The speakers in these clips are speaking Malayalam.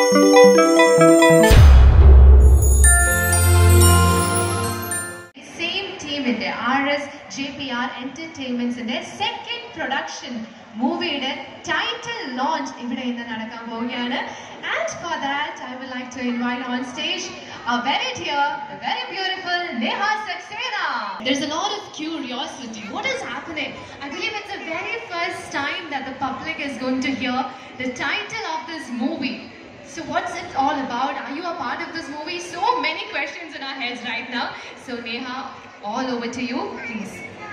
സെയിം ടീമിന്റെ R S J P R എന്റർടൈൻമെന്റ്സിന്റെ സെക്കൻഡ് പ്രൊഡക്ഷൻ മൂവിയുടെ ടൈറ്റിൽ ലോഞ്ച് ഇവിടെ ഇന്ന് നടക്കാൻ പോവുകയാണ് and for that I would like to invite on stage a very dear, a very beautiful Neha Saxena. There's a lot of curiosity. What is happening? I believe it's the very first time that the public is going to hear the title of this movie. So what's it all about? Are you a part of this movie? So many questions in our heads right now. So Neha, all over to you, please.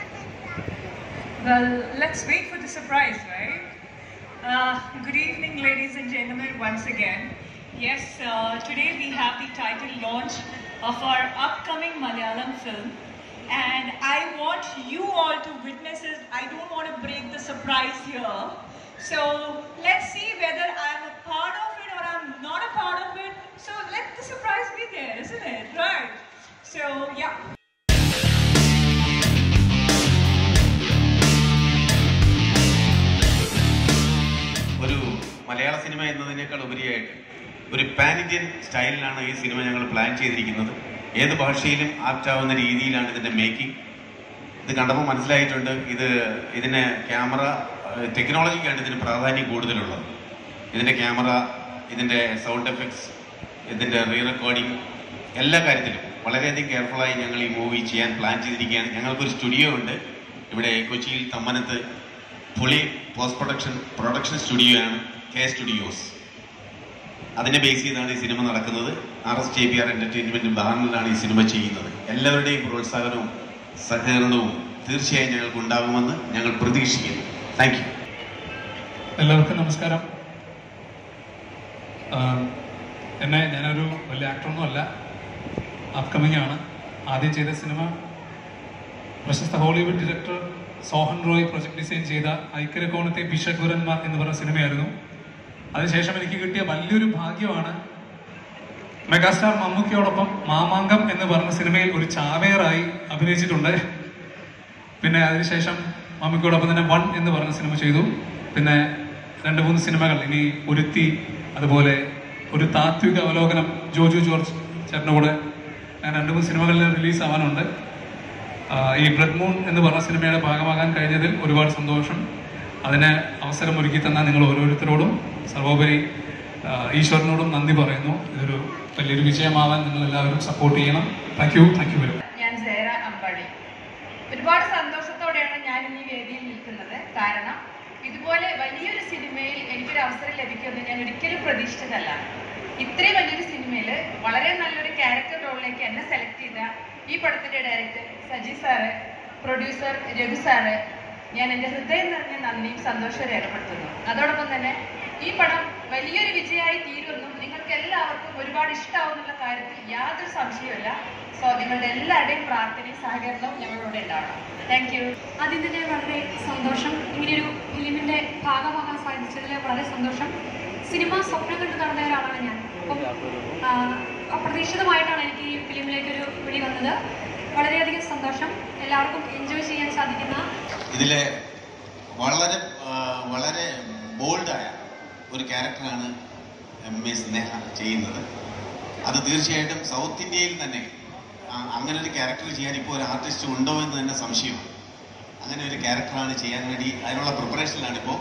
Well, let's wait for the surprise, right? Uh, good evening, ladies and gentlemen, once again. Yes, uh, today we have the title launch of our upcoming Malayalam film. And I want you all to witness it. I don't want to break the surprise here. So let's see whether I'm a part of it or I'm not a part of it. So let the surprise be there, isn't it? Right. So, yeah. ഒരു മലയാള സിനിമ എന്നതിനേക്കാൾ ഉപരിയായിട്ട് ഒരു പാൻ ഇന്ത്യൻ സ്റ്റൈലിലാണ് ഈ സിനിമ ഞങ്ങൾ പ്ലാൻ ചെയ്തിരിക്കുന്നത് ഏത് ഭാഷയിലും ആപ്റ്റാവുന്ന രീതിയിലാണ് ഇതിന്റെ മേക്കിംഗ് ഇത് കണ്ടപ്പോൾ മനസ്സിലായിട്ടുണ്ട് ഇത് ഇതിന് ക്യാമറ ടെക്നോളജിക്കാണ് ഇതിന് പ്രാധാന്യം കൂടുതലുള്ളത് ഇതിന്റെ ക്യാമറ ഇതിന്റെ സൗണ്ട് എഫക്ട്സ് ഇതിന്റെ റീ റെക്കോർഡിംഗ് എല്ലാ കാര്യത്തിലും വളരെയധികം കെയർഫുള്ളായി ഞങ്ങൾ ഈ മൂവി ചെയ്യാൻ പ്ലാൻ ചെയ്തിരിക്കുകയാണ് ഞങ്ങൾക്കൊരു സ്റ്റുഡിയോ ഉണ്ട് ഇവിടെ കൊച്ചിയിൽ തമ്മനത്ത് പുളി പോസ്റ്റ് പ്രൊഡക്ഷൻ പ്രൊഡക്ഷൻ സ്റ്റുഡിയോ ആണ് കെ സ്റ്റുഡിയോസ് അതിനെ ബേസ് ചെയ്താണ് ഈ സിനിമ നടക്കുന്നത് R S J P R entertainment ബാനറിലാണ് ഈ സിനിമ ചെയ്യുന്നത് എല്ലാവരുടെയും പ്രോത്സാഹനവും സഹകരണവും തീർച്ചയായും ഞങ്ങൾക്ക് ഉണ്ടാകുമെന്ന് ഞങ്ങൾ പ്രതീക്ഷിക്കുന്നു താങ്ക് യു എല്ലാവർക്കും നമസ്കാരം ആഹ് എന്നെ ഞാനൊരു വലിയ ആക്ടറൊന്നും അല്ല അപ്കമിങ് ആണ് ആദ്യം ചെയ്ത സിനിമ പ്രശസ്ത Hollywood director Sohan Roy project design ചെയ്ത ഐക്യരകോണത്തെ ബിഷഗുരന്മാർ എന്ന് പറഞ്ഞ സിനിമയായിരുന്നു അതിനുശേഷം എനിക്ക് കിട്ടിയ വലിയൊരു ഭാഗ്യമാണ് മെഗാസ്റ്റാർ മമ്മൂക്കയോടൊപ്പം മാമാങ്കം എന്ന് പറഞ്ഞ സിനിമയിൽ ഒരു ചാവേറായി അഭിനയിച്ചിട്ടുണ്ട് പിന്നെ അതിനുശേഷം മമ്മിക്കോടൊപ്പം തന്നെ വൺ എന്ന് പറഞ്ഞ സിനിമ ചെയ്തു പിന്നെ രണ്ട് മൂന്ന് സിനിമകൾ ഇനി ഒരുത്തി അതുപോലെ ഒരു താത്വിക അവലോകനം ജോജു ജോർജ് ചേട്ടൻ്റെ കൂടെ അങ്ങനെ രണ്ട് മൂന്ന് സിനിമകളിൽ റിലീസ് ആവാനുണ്ട് ആ, ഈ ബ്ലഡ് മൂൺ എന്ന് പറഞ്ഞ സിനിമയുടെ ഭാഗമാകാൻ കഴിഞ്ഞതിൽ ഒരുപാട് സന്തോഷം അതിന് അവസരം ഒരുക്കി തന്ന നിങ്ങൾ ഓരോരുത്തരോടും സർവോപരി ആ, ഈശ്വരനോടും നന്ദി പറയുന്നു ഇതൊരു വലിയൊരു വിജയമാവാൻ നിങ്ങൾ എല്ലാവരും സപ്പോർട്ട് ചെയ്യണം thank you thank you very much ഞാൻ സേറ അമ്പാടി ഒരുപാട് സന്തോഷത്തോടെയാണ് ഞാൻ ഇന്ന് ഈ വേദിയിൽ നിൽക്കുന്നത് കാരണം ഇതുപോലെ വലിയൊരു സിനിമയിൽ എനിക്കൊരു അവസരം ലഭിക്കുമെന്ന് ഞാൻ ഒരിക്കലും പ്രതീക്ഷിച്ചതല്ല ഇത്രയും വലിയൊരു സിനിമയിൽ വളരെ നല്ലൊരു ക്യാരക്ടർ റോളിലേക്ക് എന്നെ സെലക്ട് ചെയ്ത ഈ പടത്തിന്റെ director Saji sir producer Raghu sir ഞാൻ എൻ്റെ ഹൃദയം നിറഞ്ഞ നന്ദിയും സന്തോഷവും രേഖപ്പെടുത്തുന്നു അതോടൊപ്പം തന്നെ ഈ പടം വലിയൊരു വിജയമായി തീരുമെന്നും നിങ്ങൾക്ക് എല്ലാവർക്കും ഒരുപാട് ഇഷ്ടമാവുന്നുള്ള കാര്യത്തിൽ യാതൊരു സംശയവുമില്ല സോ നിങ്ങളുടെ എല്ലാവരുടെയും പ്രാർത്ഥനയും സഹകരണവും ഞങ്ങളോട് ഉണ്ടാവണം താങ്ക് യു ആദ്യം തന്നെ വളരെ സന്തോഷം ഇങ്ങനെയൊരു ഫിലിമിന്റെ ഭാഗമാകാൻ സാധിച്ചതിൽ വളരെ സന്തോഷം സിനിമ സ്വപ്നം കണ്ടു നടന്ന ഒരാളാണ് ഞാൻ അപ്പം ആ, അപ്രതീക്ഷിതമായിട്ടാണ് എനിക്ക് ഈ ഫിലിമിലേക്ക് ഒരു വിളി വന്നത് വളരെയധികം സന്തോഷം എല്ലാവർക്കും എൻജോയ് ചെയ്യാൻ സാധിക്കുന്ന ഇതിലെ വളരെ ആ, വളരെ ബോൾഡായ ഒരു ക്യാരക്ടറാണ് എം എസ് സ്നേഹ ചെയ്യുന്നത് അത് തീർച്ചയായിട്ടും സൗത്ത് ഇന്ത്യയിൽ തന്നെ ആ, അങ്ങനെ ഒരു ക്യാരക്ടർ ചെയ്യാൻ ഇപ്പോൾ ഒരു ആർട്ടിസ്റ്റ് ഉണ്ടോ എന്ന് തന്നെ സംശയമാണ് അങ്ങനെ ഒരു ക്യാരക്ടറാണ് ചെയ്യാൻ വേണ്ടി അതിനുള്ള പ്രിപ്പറേഷനിലാണ് ഇപ്പോൾ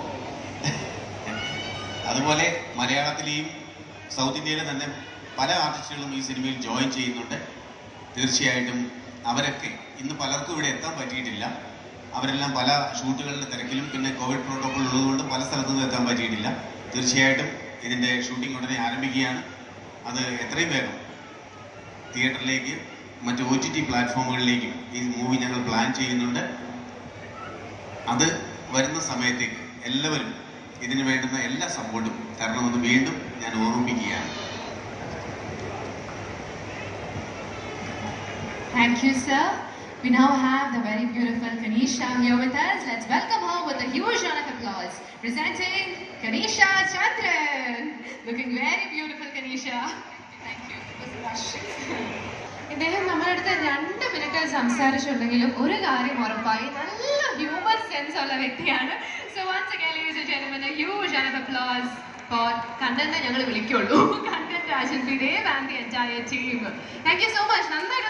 അതുപോലെ മലയാളത്തിലെയും സൗത്ത് ഇന്ത്യയിലെ തന്നെ പല ആർട്ടിസ്റ്റുകളും ഈ സിനിമയിൽ ജോയിൻ ചെയ്യുന്നുണ്ട് തീർച്ചയായിട്ടും അവരൊക്കെ ഇന്ന് പലർക്കും ഇവിടെ എത്താൻ പറ്റിയിട്ടില്ല അവരെല്ലാം പല ഷൂട്ടുകളുടെ തിരക്കിലും പിന്നെ കോവിഡ് പ്രോട്ടോകോൾ ഉള്ളതുകൊണ്ട് പല സ്ഥലത്തുനിന്നും എത്താൻ പറ്റിയിട്ടില്ല തീർച്ചയായിട്ടും ഇതിന്റെ ഷൂട്ടിംഗ് ഉടനെ ആരംഭിക്കുകയാണ് അത് എത്രയും വേഗം തിയേറ്ററിലേക്ക് മറ്റ് ഒ ടി ടി പ്ലാറ്റ്ഫോമുകളിലേക്കും ഈ മൂവി ഞങ്ങൾ പ്ലാൻ ചെയ്യുന്നുണ്ട് അത് വരുന്ന സമയത്തേക്ക് എല്ലാവരും ഇതിന് വേണ്ടുന്ന എല്ലാ സപ്പോർട്ടും തരണമെന്ന് വീണ്ടും ഞാൻ ഓർമ്മിപ്പിക്കുകയാണ് Thank you, sir. We now have the very beautiful Kanisha here with us. Let's welcome her with a huge round of applause. Presenting Kanisha Chandran. Looking very beautiful, Kanisha. Thank you. It was a rush. ഇദ്ദേഹം നമ്മുടെ അടുത്ത് രണ്ട് മിനിറ്റ് സംസാരിച്ചിട്ടുണ്ടെങ്കിലും ഒരു കാര്യം ഉറപ്പായി നല്ല ഹ്യൂമർ സെൻസ് ഉള്ള വ്യക്തിയാണ് so once again ladies and gentlemen a huge round of applause for content ഞങ്ങൾ വിളിക്കുള്ളൂ content Rajan the entire team thank you so much നന്നായിട്ട്